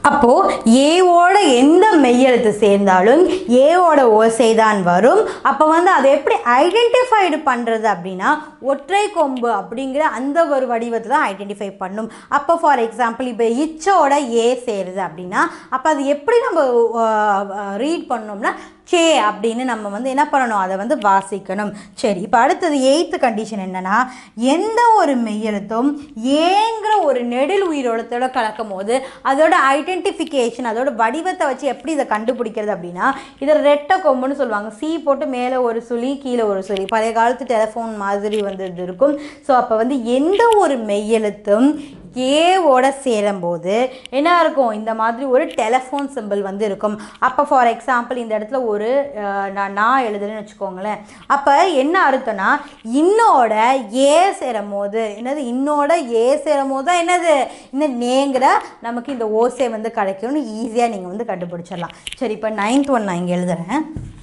அப்போது ஏவோட எந்த மெய்யெழுத்து சேர்ந்தாலும் ஏவோட ஓசை தான் வரும் அப்போ வந்து அதை எப்படி ஐடென்டிஃபைடு பண்ணுறது அப்படின்னா ஒற்றை கொம்பு அப்படிங்கிற அந்த ஒரு வடிவத்தை தான் ஐடென்டிஃபை பண்ணும் அப்போ ஃபார் எக்ஸாம்பிள் இப்போ இச்சோட ஏ சேருது அப்படின்னா அப்போ அது எப்படி நம்ம ரீட் பண்ணோம்னா சே அப்படின்னு நம்ம வந்து என்ன பண்ணணும் அதை வந்து வாசிக்கணும் சரி இப்போ அடுத்தது எயித்து கண்டிஷன் என்னன்னா எந்த ஒரு மெய்யெழுத்தும் ஏங்கிற ஒரு நெடில் உயிரோளத்தோட கலக்கும் போது அதோட ஐடென்டிஃபிகேஷன் அதோட வடிவத்தை வச்சு எப்படி இதை கண்டுபிடிக்கிறது அப்படின்னா இதை ரெட்டை கொம்புன்னு சொல்லுவாங்க சி போட்டு மேலே ஒரு சுழி கீழே ஒரு சுழி பழைய காலத்து டெலிஃபோன் மாதிரி வந்து இது இருக்கும் ஸோ அப்போ வந்து எந்த ஒரு மெய்யெழுத்தும் ஏவோட சேரும்போது என்ன இருக்கும் இந்த மாதிரி ஒரு டெலஃபோன் சிம்பிள் வந்து இருக்கும் அப்போ ஃபார் எக்ஸாம்பிள் இந்த இடத்துல ஒரு அஹ், நான் நான் எழுதுறேன்னு வச்சுக்கோங்களேன் அப்போ என்ன அர்த்தம்னா இன்னோட ஏ சேரும் போது என்னது இன்னோட ஏ சேரும் போது தான் என்னது இந்த நேங்கிற நமக்கு இந்த ஓசை வந்து கிடைக்கும்னு ஈஸியாக நீங்கள் வந்து கண்டுபிடிச்சிடலாம் சரி இப்போ நைன்த் ஒன் நான் இங்கே எழுதுறேன்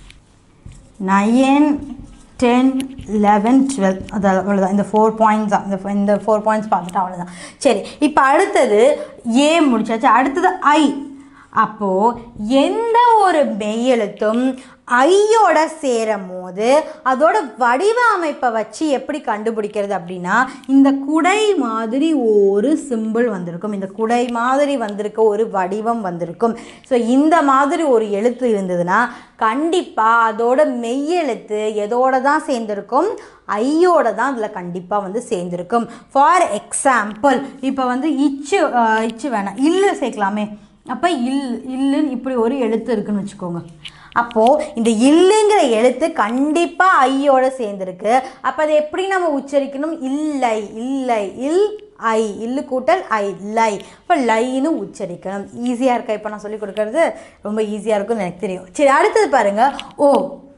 நயன் டென் லெவன் டுவெல் அது அவ்வளோதான் இந்த ஃபோர் பாயிண்ட்ஸ் தான் இந்த இந்த ஃபோர் பாயிண்ட்ஸ் பார்த்துட்டு அவ்வளோதான் சரி இப்போ அடுத்தது ஏ முடிச்சாச்சு அடுத்தது ஐ அப்போது எந்த ஒரு மெய்யெழுத்தும் ஐயோட சேரும் போது அதோட வடிவ அமைப்பை வச்சு எப்படி கண்டுபிடிக்கிறது அப்படின்னா இந்த குடை மாதிரி ஒரு சிம்பிள் வந்திருக்கும் இந்த குடை மாதிரி வந்திருக்க ஒரு வடிவம் வந்திருக்கும் ஸோ இந்த மாதிரி ஒரு எழுத்து இருந்ததுன்னா கண்டிப்பாக அதோட மெய்யெழுத்து எதோட தான் சேர்ந்திருக்கும் ஐயோட தான் அதில் கண்டிப்பாக வந்து சேர்ந்திருக்கும் ஃபார் எக்ஸாம்பிள் இப்போ வந்து இச்சு அஹ், இச்சு வேணாம் இல்லு சேர்க்கலாமே அப்போ இல் இல்லுன்னு இப்படி ஒரு எழுத்து இருக்குன்னு வச்சுக்கோங்க அப்போது இந்த இல்லுங்கிற எழுத்து கண்டிப்பாக ஐயோட சேர்ந்துருக்கு அப்போ அதை எப்படி நம்ம உச்சரிக்கணும் இல்லை இல்லை இல் ஐ இல்லு கூட்டல் ஐ லை இப்போ லைன்னு உச்சரிக்கணும் ஈஸியாக இருக்கா இப்போ நான் சொல்லி கொடுக்கறது ரொம்ப ஈஸியாக இருக்கும்னு எனக்கு தெரியும் சரி அடுத்தது பாருங்கள் ஓ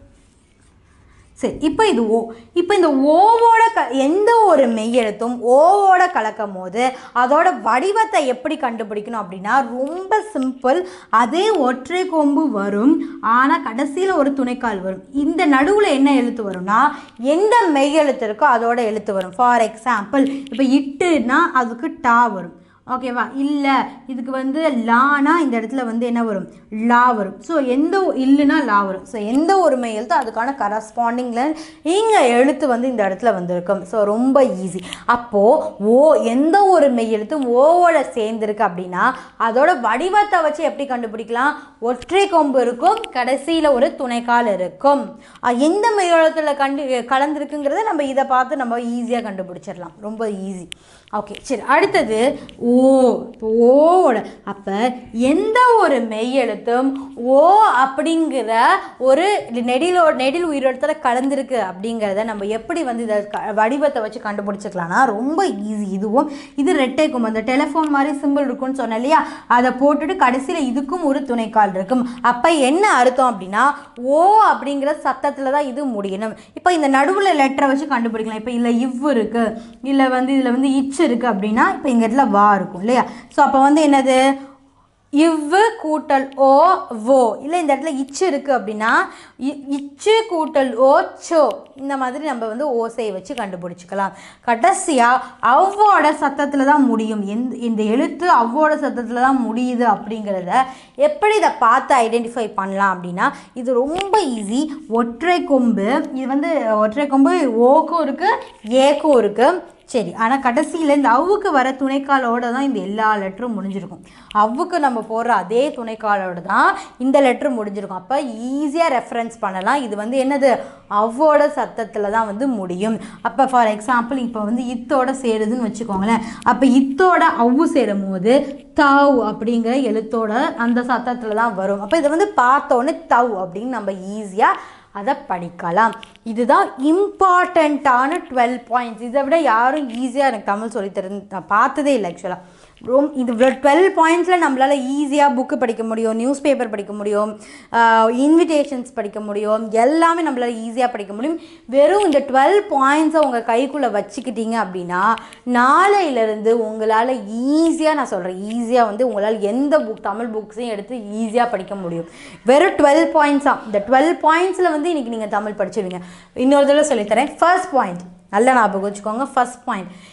சரி இப்போ இது ஓ இப்போ இந்த ஓவோட க எந்த ஒரு மெய்யெழுத்தும் ஓவோட கலக்கும் போது அதோட வடிவத்தை எப்படி கண்டுபிடிக்கணும் அப்படின்னா ரொம்ப சிம்பிள் அதே ஒற்றை கொம்பு வரும் ஆனால் கடைசியில் ஒரு துணைக்கால் வரும் இந்த நடுவில் என்ன எழுத்து வரும்னா எந்த மெய்யெழுத்து இருக்கோ அதோட எழுத்து வரும் ஃபார் எக்ஸாம்பிள் இப்போ இட்டுனா அதுக்கு டா வரும் ஓகேவா இல்லை இதுக்கு வந்து லானா இந்த இடத்துல வந்து என்ன வரும் லா வரும் ஸோ எந்த ஒ- இல்லுனா லா வரும் ஸோ எந்த ஒரு மெய் எழுத்தோ அதுக்கான கரஸ்பாண்டிங்கில் இங்கே எழுத்து வந்து இந்த இடத்துல வந்திருக்கும் ஸோ ரொம்ப ஈஸி அப்போது ஓ எந்த ஒரு மெய் எழுத்தும் ஓவோட சேர்ந்துருக்கு அப்படின்னா அதோட வடிவத்தை வச்சு எப்படி கண்டுபிடிக்கலாம் ஒற்றை கொம்பு இருக்கும் கடைசியில் ஒரு துணைக்கால் இருக்கும் அஹ் எந்த மெய்யெழுத்தில் கண்டு கலந்துருக்குங்கிறத நம்ம இதை பார்த்து நம்ம ஈஸியாக கண்டுபிடிச்சிடலாம் ரொம்ப ஈஸி ஓகே சரி அடுத்தது ஓ இப்போ ஓவோட அப்போ எந்த ஒரு மெய்யெழுத்தும் ஓ அப்படிங்கிற ஒரு நெடிலோ நெடில் உயிரெழுத்தில் கலந்துருக்கு அப்படிங்கிறத நம்ம எப்படி வந்து இதை க- வடிவத்தை வச்சு கண்டுபிடிச்சிக்கலாம்னா ரொம்ப ஈஸி இதுவும் இது ரெட்டை கொம்பு அந்த டெலிஃபோன் மாதிரி சிம்பிள் இருக்கும்னு சொன்னேன் இல்லையா அதை போட்டுட்டு கடைசியில் இதுக்கும் ஒரு துணைக்கால் இருக்கும் அப்போ என்ன அர்த்தம் அப்படின்னா ஓ அப்படிங்கிற சத்தத்தில் தான் இது முடியணும் இப்போ இந்த நடுவில் லெட்டரை வச்சு கண்டுபிடிக்கலாம் இப்போ இல்லை இவ் இருக்குது இல்லை வந்து இதில் வந்து இச்சு இருக்குது அப்படின்னா இப்போ இங்க இடத்துல வா இருக்கும் இல்லையா ஸோ அப்போ வந்து என்னது இவ்வு கூட்டல் ஓ ஓ இல்லை இந்த இடத்துல இச்சு இருக்குது அப்படின்னா இ- இச்சு கூட்டல் ஓ சோ இந்த மாதிரி நம்ம வந்து ஓசையை வச்சு கண்டுபிடிச்சிக்கலாம் கடைசியாக அவ்வோட சத்தத்தில் தான் முடியும் எந்த இந்த எழுத்து அவ்வோட சத்தத்தில் தான் முடியுது அப்படிங்கிறத எப்படி இதை பார்த்து ஐடென்டிஃபை பண்ணலாம் அப்படின்னா இது ரொம்ப ஈஸி ஒற்றை கொம்பு இது வந்து ஒற்றை கொம்பு ஓக்கும் இருக்குது ஏக்கும் இருக்குது சரி ஆனால் கடைசியில் இந்த அவ்வுக்கு வர துணைக்காலோட தான் இந்த எல்லா லெட்டரும் முடிஞ்சிருக்கும் அவ்வுக்கு நம்ம போடுற அதே துணைக்காலோட தான் இந்த லெட்டர் முடிஞ்சிருக்கும் அப்போ ஈஸியாக ரெஃபரன்ஸ் பண்ணலாம் இது வந்து என்னது அவ்வோட சத்தத்தில் தான் வந்து முடியும் அப்போ ஃபார் எக்ஸாம்பிள் இப்போ வந்து இத்தோட சேருதுன்னு வச்சுக்கோங்களேன் அப்போ இத்தோட அவ்வு சேரும் போது தவ் அப்படிங்கிற எழுத்தோட அந்த சத்தத்தில் தான் வரும் அப்போ இதை வந்து பார்த்தோன்னே தவ் அப்படின்னு நம்ம ஈஸியாக அதை படிக்கலாம் இதுதான் இம்பார்ட்டண்ட்டான டுவெல் பாயிண்ட்ஸ் இதை விட யாரும் ஈஸியாக எனக்கு தமிழ் சொல்லித் தரு நான் பார்த்ததே இல்லை ஆக்சுவலாக ரொம்ப இது டுவெல் பாயிண்ட்ஸில் நம்மளால் ஈஸியாக புக்கு படிக்க முடியும் நியூஸ் பேப்பர் படிக்க முடியும் இன்விடேஷன்ஸ் படிக்க முடியும் எல்லாமே நம்மளால் ஈஸியாக படிக்க முடியும் வெறும் இந்த டுவெல் பாயிண்ட்ஸை உங்கள் கைக்குள்ளே வச்சுக்கிட்டீங்க அப்படின்னா நாளையிலேருந்து உங்களால் ஈஸியாக நான் சொல்கிறேன் ஈஸியாக வந்து உங்களால் எந்த புக் தமிழ் புக்ஸையும் எடுத்து ஈஸியாக படிக்க முடியும் வெறும் டுவெல் பாயிண்ட்ஸ் தான் இந்த டுவெல் பாயிண்ட்ஸில் வந்து இன்றைக்கி நீங்கள் தமிழ் படிச்சிருவீங்க இன்னொரு தடவை சொல்லித்தரேன் ஃபர்ஸ்ட் பாயிண்ட் நல்ல ஞாபகம் வச்சுக்கோங்க ஃபர்ஸ்ட் பாயிண்ட்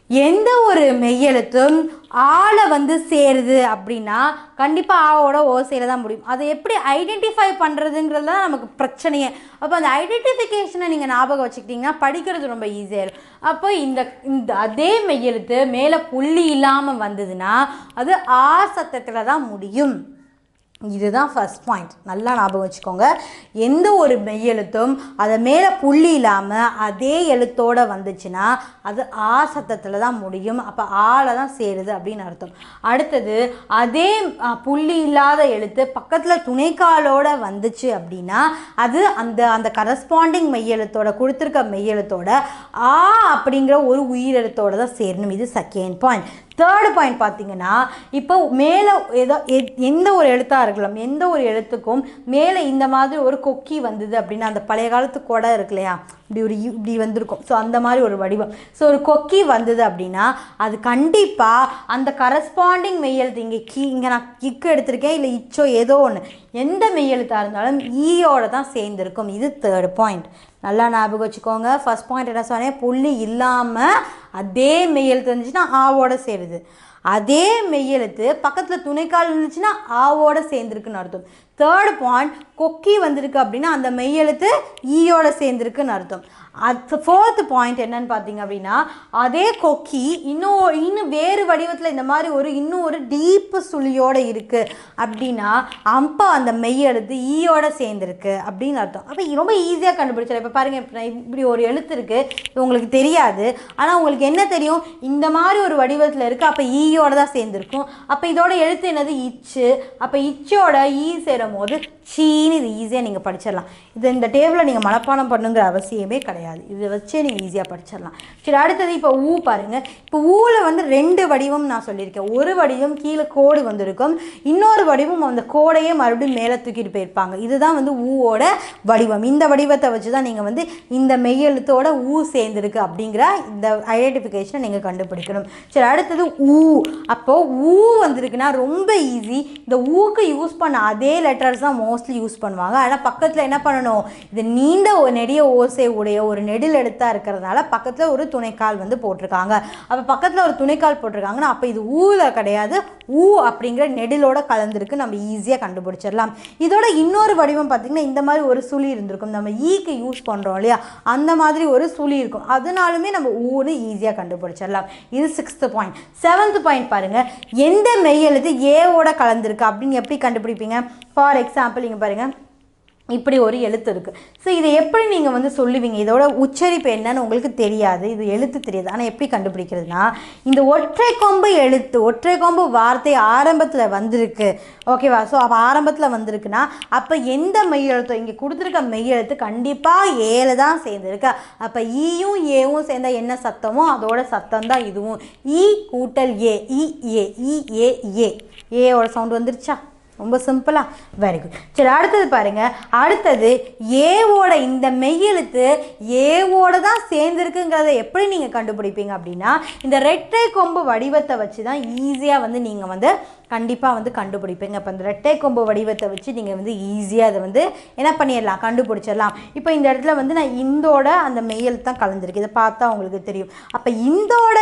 எந்த ஒரு மெய்யெழுத்தும் ஆளை வந்து சேருது அப்படின்னா கண்டிப்பாக ஆவோட ஓசையில் தான் முடியும் அதை எப்படி ஐடென்டிஃபை பண்ணுறதுங்கிறது தான் நமக்கு பிரச்சனையே அப்போ அந்த ஐடென்டிஃபிகேஷனை நீங்கள் ஞாபகம் வச்சுக்கிட்டிங்கன்னா படிக்கிறது ரொம்ப ஈஸியாக இருக்கும் அப்போ இந்த இந்த அதே மெய்யெழுத்து மேலே புள்ளி இல்லாமல் வந்ததுன்னா அது ஆ சத்தத்தில் தான் முடியும் இதுதான் ஃபர்ஸ்ட் பாயிண்ட் நல்லா ஞாபகம் வச்சுக்கோங்க எந்த ஒரு மெய்யெழுத்தும் அதை மேலே புள்ளி இல்லாமல் அதே எழுத்தோட வந்துச்சுன்னா அது ஆ சத்தத்தில் தான் முடியும் அப்போ ஆல தான் சேருது அப்படின்னு அர்த்தம் அடுத்தது அதே அ, புள்ளி இல்லாத எழுத்து பக்கத்தில் துணைக்காலோட வந்துச்சு அப்படின்னா அது அந்த அந்த கரஸ்பாண்டிங் மெய்யெழுத்தோட கொடுத்துருக்க மெய்யெழுத்தோட ஆ அப்படிங்கிற ஒரு உயிரெழுத்தோட தான் சேரணும் இது செகண்ட் பாயிண்ட் தேர்டு பாயிண்ட் பார்த்தீங்கன்னா இப்போ மேலே ஏதோ எ- எந்த ஒரு எழுத்தாக இருக்கலாம் எந்த ஒரு எழுத்துக்கும் மேலே இந்த மாதிரி ஒரு கொக்கி வந்தது அப்படின்னா அந்த பழைய காலத்து கொடை இருக்கு இல்லையா இப்படி ஒரு இ- இப்படி வந்திருக்கும் ஸோ அந்த மாதிரி ஒரு வடிவம் ஸோ ஒரு கொக்கி வந்தது அப்படின்னா அது கண்டிப்பாக அந்த கரஸ்பாண்டிங் மெய்யெழுத்து இங்கே கீ இங்கே நான் கிக்கு எடுத்திருக்கேன் இல்லை இச்சோ ஏதோ ஒன்று எந்த மெய்யெழுத்தாக இருந்தாலும் ஈயோட தான் சேர்ந்துருக்கும் இது தேர்ட் பாயிண்ட் நல்லா ஞாபகம் வச்சுக்கோங்க ஃபர்ஸ்ட் பாயிண்ட் என்ன சொன்னேன் புள்ளி இல்லாமல் அதே மெய்யெழுத்து இருந்துச்சுன்னா ஆவோட சேருது அதே மெய்யெழுத்து பக்கத்தில் துணைக்கால் இருந்துச்சுன்னா ஆவோட சேர்ந்துருக்குன்னு அர்த்தம் தேர்ட் பாயிண்ட் கொக்கி வந்திருக்கு அப்படின்னா அந்த மெய்யெழுத்து ஈயோட சேர்ந்துருக்குன்னு அர்த்தம் அது ஃபோர்த் பாயிண்ட் என்னன்னு பார்த்தீங்க அப்படின்னா அதே கொக்கி இன்னும் இன்னும் வேறு வடிவத்தில் இந்த மாதிரி ஒரு இன்னும் ஒரு டீப்பு சுழியோட இருக்குது அப்படின்னா அம்பா அந்த மெய்யெழுத்து ஈயோட சேர்ந்துருக்கு அப்படின்னு அர்த்தம் அப்போ ரொம்ப ஈஸியாக கண்டுபிடிச்சிடலாம் இப்போ பாருங்கள் இப்போ நான் இப்படி ஒரு எழுத்து இருக்குது இது உங்களுக்கு தெரியாது ஆனால் உங்களுக்கு என்ன தெரியும் இந்த மாதிரி ஒரு வடிவத்தில் இருக்குது அப்போ ஈயோட தான் சேர்ந்துருக்கும் அப்போ இதோட எழுத்து என்னது இச்சு அப்போ இச்சோட ஈ சேரும் போது சீன்னு இது ஈஸியாக நீங்கள் படிச்சிடலாம் இது இந்த டேபிளை நீங்கள் மனப்பாடம் பண்ணுங்கிற அவசியமே கிடையாது இதை வச்சே நீங்கள் ஈஸியாக படிச்சிடலாம் சரி அடுத்தது இப்போ ஊ பாருங்கள் இப்போ ஊவில் வந்து ரெண்டு வடிவம் நான் சொல்லியிருக்கேன் ஒரு வடிவம் கீழே கோடு வந்திருக்கும் இன்னொரு வடிவம் அந்த கோடையே மறுபடியும் மேலே தூக்கிட்டு போயிருப்பாங்க இதுதான் வந்து ஊவோட வடிவம் இந்த வடிவத்தை வச்சு தான் நீங்கள் வந்து இந்த மெய்யெழுத்தோட ஊ சேர்ந்துருக்கு அப்படிங்கிற இந்த ஐடென்டிஃபிகேஷனை நீங்கள் கண்டுபிடிக்கணும் சரி அடுத்தது ஊ அப்போது ஊ வந்திருக்குன்னா ரொம்ப ஈஸி இந்த ஊக்கு யூஸ் பண்ண அதே லெட்டர்ஸ் தான் மோஸ்ட்லி யூஸ் பண்ணுவாங்க ஆனால் பக்கத்தில் என்ன பண்ணணும் இது நீண்ட ஒரு நெடிய ஓசை உடைய ஒரு நெடில் எழுத்தாக இருக்கிறதுனால பக்கத்தில் ஒரு துணைக்கால் வந்து போட்டிருக்காங்க அப்போ பக்கத்தில் ஒரு துணைக்கால் போட்டிருக்காங்கன்னா அப்போ இது ஊவில் கிடையாது ஊ அப்படிங்கிற நெடிலோட கலந்துருக்கு நம்ம ஈஸியாக கண்டுபிடிச்சிடலாம் இதோட இன்னொரு வடிவம் பார்த்திங்கன்னா இந்த மாதிரி ஒரு சுழி இருந்திருக்கும் நம்ம ஈக்கு யூஸ் பண்ணுறோம் இல்லையா அந்த மாதிரி ஒரு சுழி இருக்கும் அதனாலுமே நம்ம ஊன்னு ஈஸியாக கண்டுபிடிச்சிடலாம் இது சிக்ஸ்த்து பாயிண்ட் செவன்த் பாயிண்ட் பாருங்கள் எந்த மெய்யெழுத்து ஏவோட கலந்துருக்கு அப்படின்னு எப்படி கண்டுபிடிப்பீங்க ஃபார் எக்ஸாம்பிள் இங்கே பாருங்கள் இப்படி ஒரு எழுத்து இருக்குது ஸோ இதை எப்படி நீங்கள் வந்து சொல்லுவீங்க இதோட உச்சரிப்பு என்னன்னு உங்களுக்கு தெரியாது இது எழுத்து தெரியாது ஆனால் எப்படி கண்டுபிடிக்கிறதுனா இந்த ஒற்றை கொம்பு எழுத்து ஒற்றை கொம்பு வார்த்தை ஆரம்பத்தில் வந்திருக்கு ஓகேவா ஸோ அப்போ ஆரம்பத்தில் வந்திருக்குன்னா அப்போ எந்த மெய்யெழுத்தோ இங்கே கொடுத்துருக்க மெய்யெழுத்து கண்டிப்பாக ஏழு தான் சேர்ந்துருக்கு அப்போ ஈயும் ஏவும் சேர்ந்தா என்ன சத்தமோ அதோட சத்தம் தான் இதுவும் ஈ கூட்டல் ஏ இ ஏ இ ஏ ஏ ஏவோட சவுண்ட் வந்துருச்சா ரொம்ப சிம்பிளா வெரி குட் சரி அடுத்தது பாருங்க அடுத்தது ஏவோட இந்த மெய்யெழுத்து ஏவோட தான் சேர்ந்துருக்குங்கிறத எப்படி நீங்கள் கண்டுபிடிப்பீங்க அப்படின்னா இந்த ரெட்டை கொம்பு வடிவத்தை வச்சு தான் ஈஸியாக வந்து நீங்கள் வந்து கண்டிப்பாக வந்து கண்டுபிடிப்பீங்க இப்போ இந்த ரெட்டை கொம்பு வடிவத்தை வச்சு நீங்கள் வந்து ஈஸியாக அதை வந்து என்ன பண்ணிடலாம் கண்டுபிடிச்சிடலாம் இப்போ இந்த இடத்துல வந்து நான் இந்தோட அந்த மெய்யெழுத்து தான் கலந்துருக்கு இதை பார்த்தா உங்களுக்கு தெரியும் அப்போ இந்தோட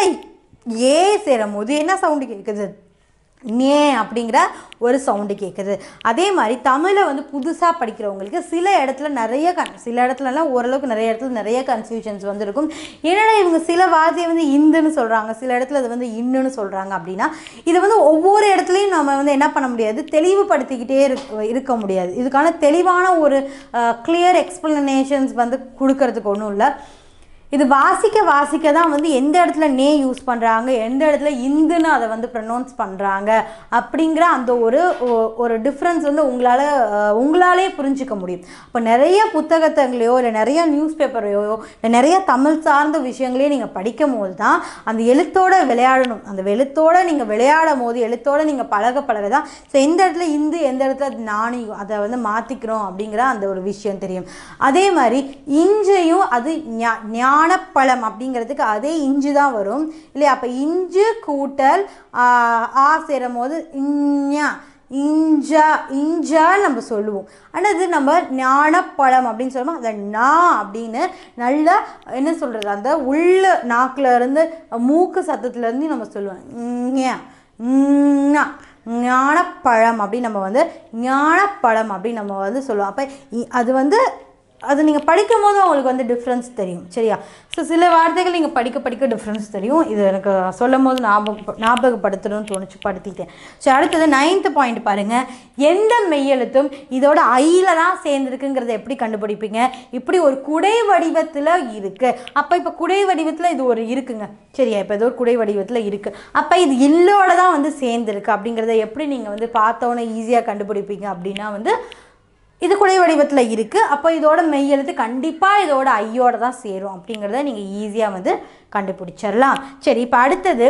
ஏ சேரும் போது என்ன சவுண்டு கேட்குது நே அப்படிங்கிற ஒரு சவுண்டு கேட்குது அதே மாதிரி தமிழை வந்து புதுசாக படிக்கிறவங்களுக்கு சில இடத்துல நிறைய கன் சில இடத்துலலாம் ஓரளவுக்கு நிறைய இடத்துல நிறைய கன்ஃபியூஷன்ஸ் வந்துருக்கும் என்னடா இவங்க சில வார்த்தையை வந்து இந்துன்னு சொல்கிறாங்க சில இடத்துல அது வந்து இன்னுன்னு சொல்கிறாங்க அப்படின்னா இது வந்து ஒவ்வொரு இடத்துலையும் நம்ம வந்து என்ன பண்ண முடியாது தெளிவுபடுத்திக்கிட்டே இருக்க இருக்க முடியாது இதுக்கான தெளிவான ஒரு கிளியர் எக்ஸ்பிளனேஷன்ஸ் வந்து கொடுக்கறதுக்கு ஒன்றும் இல்லை இது வாசிக்க வாசிக்க தான் வந்து எந்த இடத்துல நே யூஸ் பண்ணுறாங்க எந்த இடத்துல இந்துன்னு அதை வந்து ப்ரொனவுன்ஸ் பண்ணுறாங்க அப்படிங்கிற அந்த ஒரு ஒ- ஒரு டிஃப்ரென்ஸ் வந்து உங்களால் அஹ், உங்களாலே புரிஞ்சுக்க முடியும் இப்போ நிறைய புத்தகத்தங்களையோ இல்லை நிறைய நியூஸ் பேப்பரையோ இல்லை நிறைய தமிழ் சார்ந்த விஷயங்களையும் நீங்கள் படிக்கும் போது தான் அந்த எழுத்தோட விளையாடணும் அந்த எழுத்தோட நீங்கள் விளையாடும் போது எழுத்தோட நீங்கள் பழக பழக தான் ஸோ எந்த இடத்துல இந்து எந்த இடத்துல நாணி அதை வந்து மாற்றிக்கிறோம் அப்படிங்கிற அந்த ஒரு விஷயம் தெரியும் அதே மாதிரி இஞ்சையும் அது ஞா- ஞானப்பழம் அப்படிங்கிறதுக்கு அதே இஞ்சு தான் வரும் இல்லையா அப்போ இஞ்சு கூட்டல் ஆ, ஆ சேரும் போது இஞ்ஞா இஞ்சா இஞ்சா நம்ம சொல்லுவோம் ஆனால் இது நம்ம ஞானப்பழம் அப்படின்னு சொல்லுவோம் அந்த நா அப்படின்னு நல்லா என்ன சொல்கிறது அந்த உள்ள நாக்குல இருந்து மூக்கு சத்தத்துலேருந்து நம்ம சொல்லுவோம் ஞா, ஞா, ஞானப்பழம் அப்படின்னு நம்ம வந்து ஞானப்பழம் அப்படின்னு நம்ம வந்து சொல்லுவோம் அப்போ அது வந்து அது நீங்கள் படிக்கும் போது உங்களுக்கு வந்து டிஃப்ரென்ஸ் தெரியும் சரியா ஸோ சில வார்த்தைகள் நீங்கள் படிக்க படிக்க டிஃப்ரென்ஸ் தெரியும் இது எனக்கு சொல்லும் போது ஞாபகம் ஞாபகப்படுத்தணும்னு தோணுச்சு படுத்திட்டேன் ஸோ அடுத்தது நைன்த்து பாயிண்ட் பாருங்கள் எந்த மெய்யெழுத்தும் இதோட ஐயில் தான் சேர்ந்துருக்குங்கிறத எப்படி கண்டுபிடிப்பீங்க இப்படி ஒரு குடை வடிவத்தில் இருக்குது அப்போ இப்போ குடை வடிவத்தில் இது ஒரு இருக்குங்க சரியா இப்போ இது ஒரு குடை வடிவத்தில் இருக்குது அப்போ இது இல்லோட தான் வந்து சேர்ந்துருக்கு அப்படிங்கிறத எப்படி நீங்கள் வந்து பார்த்தோன்னே ஈஸியாக கண்டுபிடிப்பீங்க அப்படின்னா வந்து இது குடை வடிவத்தில் இருக்குது அப்போ இதோட மெய்யெழுத்து கண்டிப்பாக இதோட ஐயோட தான் சேரும் அப்படிங்கிறத நீங்கள் ஈஸியாக வந்து கண்டுபிடிச்சிடலாம் சரி இப்போ அடுத்தது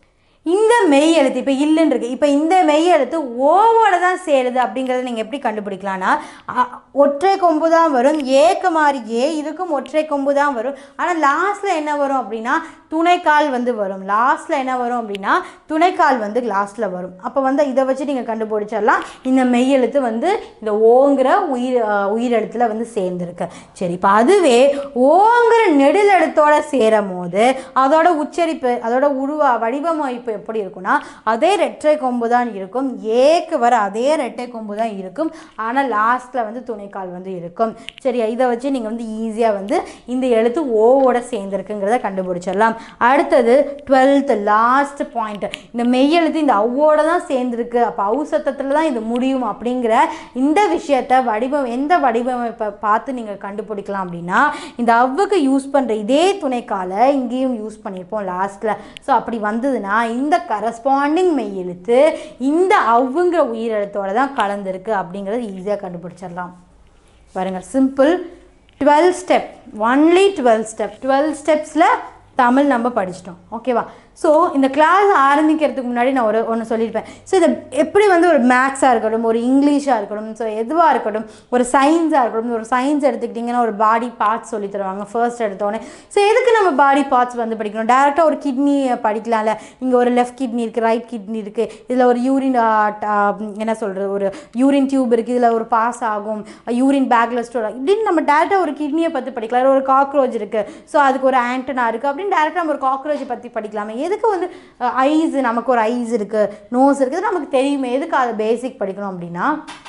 இந்த மெய் எழுத்து இப்போ இல்லைன்னு இருக்கு இப்போ இந்த மெய் எழுத்து ஓவோட தான் சேருது அப்படிங்கிறத நீங்கள் எப்படி கண்டுபிடிக்கலாம்னா அ, ஒற்றை கொம்பு தான் வரும் ஏக்கு மாறி ஏ இதுக்கும் ஒற்றை கொம்பு தான் வரும் ஆனால் லாஸ்ட்டில் என்ன வரும் அப்படின்னா துணைக்கால் வந்து வரும் லாஸ்ட்டில் என்ன வரும் அப்படின்னா துணைக்கால் வந்து லாஸ்ட்டில் வரும் அப்போ வந்து இதை வச்சு நீங்கள் கண்டுபிடிச்சிடலாம் இந்த மெய் எழுத்து வந்து இந்த ஓங்கிற உயிர் அ, உயிரெழுத்தில் வந்து சேர்ந்துருக்கு சரி இப்போ அதுவே ஓங்கிற நெடில் எழுத்தோட சேரும் போது அதோட உச்சரிப்பு அதோட உருவா வடிவமைப்பு எப்படி இருக்கும்னா அதே ரெட்டை கொம்பு தான் இருக்கும் ஏக்கு வர அதே ரெட்டை கொம்பு தான் இருக்கும் ஆனால் லாஸ்ட்டில் வந்து துணைக்கால் வந்து இருக்கும் சரியா இதை வச்சு நீங்கள் வந்து ஈஸியாக வந்து இந்த எழுத்து ஓவோட சேர்ந்துருக்குங்கிறத கண்டுபிடிச்சிடலாம் அடுத்தது டுவெல்த்து லாஸ்ட் பாயிண்ட் இந்த மெய்யெழுத்து இந்த அவ்வோட தான் சேர்ந்துருக்கு அப்போ அவு சத்தத்தில் தான் இது முடியும் அப்படிங்கிற இந்த விஷயத்தை வடிவம் எந்த வடிவமைப்பை பார்த்து நீங்கள் கண்டுபிடிக்கலாம் அப்படின்னா இந்த அவ்வுக்கு யூஸ் பண்ணுற இதே துணைக்காலை இங்கேயும் யூஸ் பண்ணியிருப்போம் லாஸ்ட்டில் ஸோ அப்படி வந்ததுன்னா இந்த கரஸ்பாண்டிங் மெய்யெழுத்து இந்த அவ்வுங்கிற உயிரெழுத்தோட தான் கலந்துருக்கு அப்படிங்கிறத ஈஸியாக கண்டுபிடிச்சிடலாம் பாருங்க simple twelve step only twelve step twelve ஸ்டெப்ஸில் தமிழ் நம்ம படிச்சிட்டோம் ஓகேவா ஸோ இந்த கிளாஸ் ஆரம்பிக்கிறதுக்கு முன்னாடி நான் ஒரு ஒன்று சொல்லியிருப்பேன் ஸோ இதை எப்படி வந்து ஒரு மேக்ஸாக இருக்கட்டும் ஒரு இங்கிலீஷாக இருக்கட்டும் ஸோ எதுவாக இருக்கட்டும் ஒரு சயின்ஸாக இருக்கட்டும் ஒரு சயின்ஸ் எடுத்துக்கிட்டிங்கன்னா ஒரு பாடி பார்ட்ஸ் சொல்லி தருவாங்க ஃபர்ஸ்ட் எடுத்தோடனே ஸோ எதுக்கு நம்ம பாடி பார்ட்ஸ் வந்து படிக்கணும் டேரெக்டாக ஒரு கிட்னி படிக்கலாம்ல இங்கே ஒரு லெஃப்ட் கிட்னி இருக்குது ரைட் கிட்னி இருக்குது இதில் ஒரு யூரின் என்ன சொல்கிறது ஒரு யூரின் டியூப் இருக்குது இதில் ஒரு பாஸ் ஆகும் யூரின் பேக்கில் ஸ்டோர் இப்படின்னு நம்ம டேரெக்டாக ஒரு கிட்னியை பற்றி படிக்கலாம் இல்ல ஒரு காக்ரோச் இருக்குது ஸோ அதுக்கு ஒரு ஆண்டனா இருக்குது அப்படின்னு டேரெக்டாக நம்ம ஒரு காக்ரோச்சை பற்றி படிக்கலாமே எதுக்கு வந்து ஐஸ் நமக்கு ஒரு ஐஸ் இருக்குது நோஸ் இருக்குது நமக்கு தெரியுமே எதுக்கு அது பேசிக் படிக்கணும் அப்படின்னா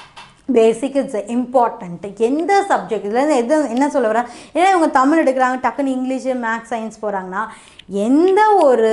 பேசிக் இட்ஸ் இம்பார்ட்டண்ட் எந்த சப்ஜெக்ட் இதில் எது என்ன சொல்ல வரேன் ஏன்னா இவங்க தமிழ் எடுக்கிறாங்க டக்குன்னு இங்கிலீஷு மேக்ஸ் சயின்ஸ் போகிறாங்கன்னா எந்த ஒரு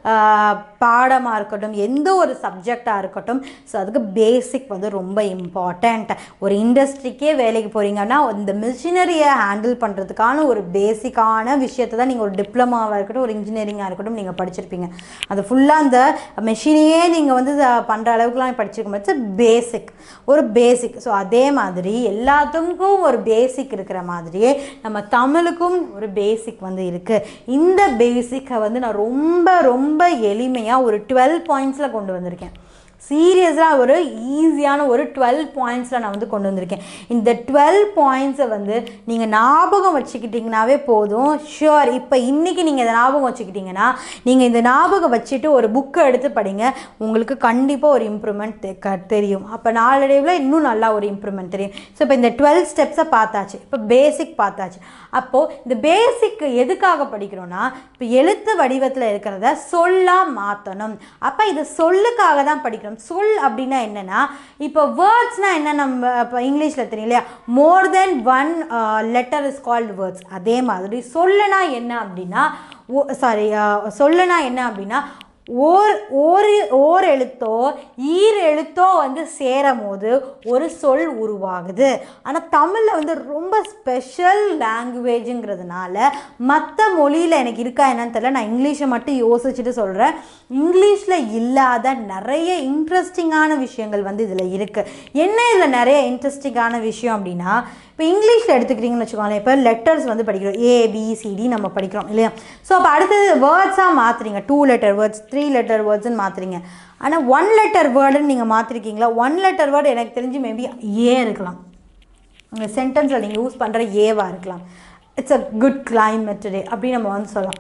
பாடமாக இருக்கட்டும் எந்த ஒரு சப்ஜெக்டாக இருக்கட்டும் ஸோ அதுக்கு பேசிக் வந்து ரொம்ப இம்பார்ட்டண்ட் ஒரு இண்டஸ்ட்ரிக்கே வேலைக்கு போகிறீங்கன்னா இந்த மிஷினரியை ஹேண்டில் பண்ணுறதுக்கான ஒரு பேசிக்கான விஷயத்தை தான் நீங்கள் ஒரு டிப்ளமாவாக இருக்கட்டும் ஒரு இன்ஜினியரிங்காக இருக்கட்டும் நீங்கள் படிச்சிருப்பீங்க அது ஃபுல்லாக அந்த மெஷினையே நீங்கள் வந்து பண்ணுற அளவுக்குலாம் படிச்சிருக்க முடியாது பேசிக் ஒரு பேசிக் ஸோ அதே மாதிரி எல்லாத்துக்கும் ஒரு பேசிக் இருக்கிற மாதிரியே நம்ம தமிழுக்கும் ஒரு பேசிக் வந்து இருக்குது இந்த பேசிக்கை வந்து நான் ரொம்ப ரொம்ப எளிமையாக ஒரு டுவெல் பாயிண்ட்ஸில் கொண்டு வந்திருக்கேன் சீரியஸாக ஒரு ஈஸியான ஒரு டுவெல் பாயிண்ட்ஸில் நான் வந்து கொண்டு வந்திருக்கேன் இந்த டுவெல் பாயிண்ட்ஸை வந்து நீங்கள் ஞாபகம் வச்சுக்கிட்டிங்கனாவே போதும் ஷுவர் இப்போ இன்றைக்கி நீங்கள் இதை ஞாபகம் வச்சுக்கிட்டிங்கன்னா நீங்கள் இந்த ஞாபகம் வச்சுட்டு ஒரு புக்கை எடுத்து படிங்க உங்களுக்கு கண்டிப்பாக ஒரு இம்ப்ரூவ்மெண்ட் தெரியும் அப்போ நாளடைவில் இன்னும் நல்லா ஒரு இம்ப்ரூவ்மெண்ட் தெரியும் ஸோ இப்போ இந்த டுவெல் ஸ்டெப்ஸை பார்த்தாச்சு இப்போ பேசிக் பார்த்தாச்சு அப்போது இந்த பேசிக் எதுக்காக படிக்கிறோன்னா இப்போ எழுத்து வடிவத்தில் இருக்கிறத சொல்லாக மாற்றணும் அப்போ இது சொல்லுக்காக தான் படிக்கிறோம் சொல் அப்படின்னா என்னென்னா இப்போ வேர்ட்ஸ்னால் என்ன நம்ம இப்போ இங்கிலீஷில் தெரியும் இல்லையா more than one letter is called words அதே மாதிரி சொல்லுனா என்ன அப்படின்னா சாரி சொல்லுனா என்ன அப்படின்னா ஓர் ஓர் ஓர் எழுத்தோ ஈர் எழுத்தோ வந்து சேரும் போது ஒரு சொல் உருவாகுது ஆனால் தமிழில் வந்து ரொம்ப ஸ்பெஷல் லாங்குவேஜுங்கிறதுனால மற்ற மொழியில் எனக்கு இருக்கா என்னன்னு தெரியல நான் இங்கிலீஷை மட்டும் யோசிச்சுட்டு சொல்கிறேன் இங்கிலீஷில் இல்லாத நிறைய இன்ட்ரெஸ்டிங்கான விஷயங்கள் வந்து இதில் இருக்குது என்ன இதில் நிறைய இன்ட்ரெஸ்டிங்கான விஷயம் அப்படின்னா இப்போ இங்கிலீஷில் எடுத்துக்கிட்டிங்கன்னு வச்சுக்கோங்களேன் இப்போ லெட்டர்ஸ் வந்து படிக்கிறோம் ஏபிசிடி நம்ம படிக்கிறோம் இல்லையா ஸோ அப்போ அடுத்தது வேர்ட்ஸாக மாற்றுறீங்க two letter words three letter வேர்ட்ஸ்னு மாற்றுறீங்க ஆனால் ஒன் லெட்டர் வேர்டுன்னு நீங்கள் மாற்றிருக்கீங்களா ஒன் லெட்டர் வேர்டு எனக்கு தெரிஞ்சு மேபி ஏ இருக்கலாம் உங்கள் சென்டென்ஸில் நீங்கள் யூஸ் பண்ணுற ஏவாக இருக்கலாம் it's a good climate today அப்படின்னு நம்ம வந்து சொல்லலாம்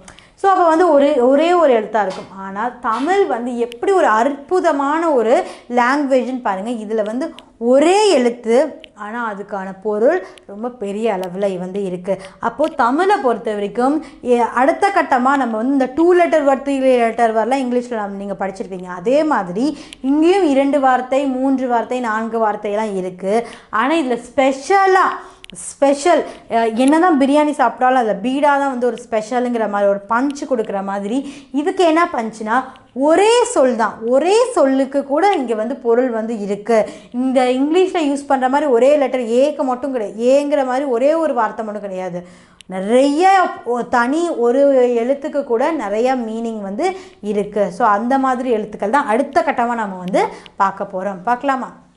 ஸோ அப்போ வந்து ஒரே ஒரே ஒரு எழுத்தாக இருக்கும் ஆனால் தமிழ் வந்து எப்படி ஒரு அற்புதமான ஒரு லாங்குவேஜ்னு பாருங்கள் இதில் வந்து ஒரே எழுத்து ஆனால் அதுக்கான பொருள் ரொம்ப பெரிய அளவில் வந்து இருக்குது அப்போது தமிழை பொறுத்த வரைக்கும் எ- அடுத்த கட்டமாக நம்ம வந்து இந்த two letter word three letter வரலாம் இங்கிலீஷில் நம்ம நீங்கள் படிச்சிருப்பீங்க அதே மாதிரி இங்கேயும் இரண்டு வார்த்தை மூன்று வார்த்தை நான்கு வார்த்தையெல்லாம் இருக்குது ஆனால் இதில் ஸ்பெஷலாக ஸ்பெஷல் என்னதான் பிரியாணி சாப்பிட்டாலும் அதில் பீடா தான் வந்து ஒரு ஸ்பெஷலுங்கிற மாதிரி ஒரு பஞ்சு கொடுக்குற மாதிரி இதுக்கு என்ன பஞ்சுனா ஒரே சொல் தான் ஒரே சொல்லுக்கு கூட இங்கே வந்து பொருள் வந்து இருக்குது இந்த இங்கிலீஷில் யூஸ் பண்ணுற மாதிரி ஒரே லெட்டர் ஏக்கு மட்டும் கிடையாது ஏங்கிற மாதிரி ஒரே ஒரு வார்த்தை மட்டும் கிடையாது நிறைய ஒ- தனி ஒரு எழுத்துக்கு கூட நிறைய மீனிங் வந்து இருக்குது ஸோ அந்த மாதிரி எழுத்துக்கள் தான் அடுத்த கட்டமாக நம்ம வந்து பார்க்க போகிறோம் பார்க்கலாமா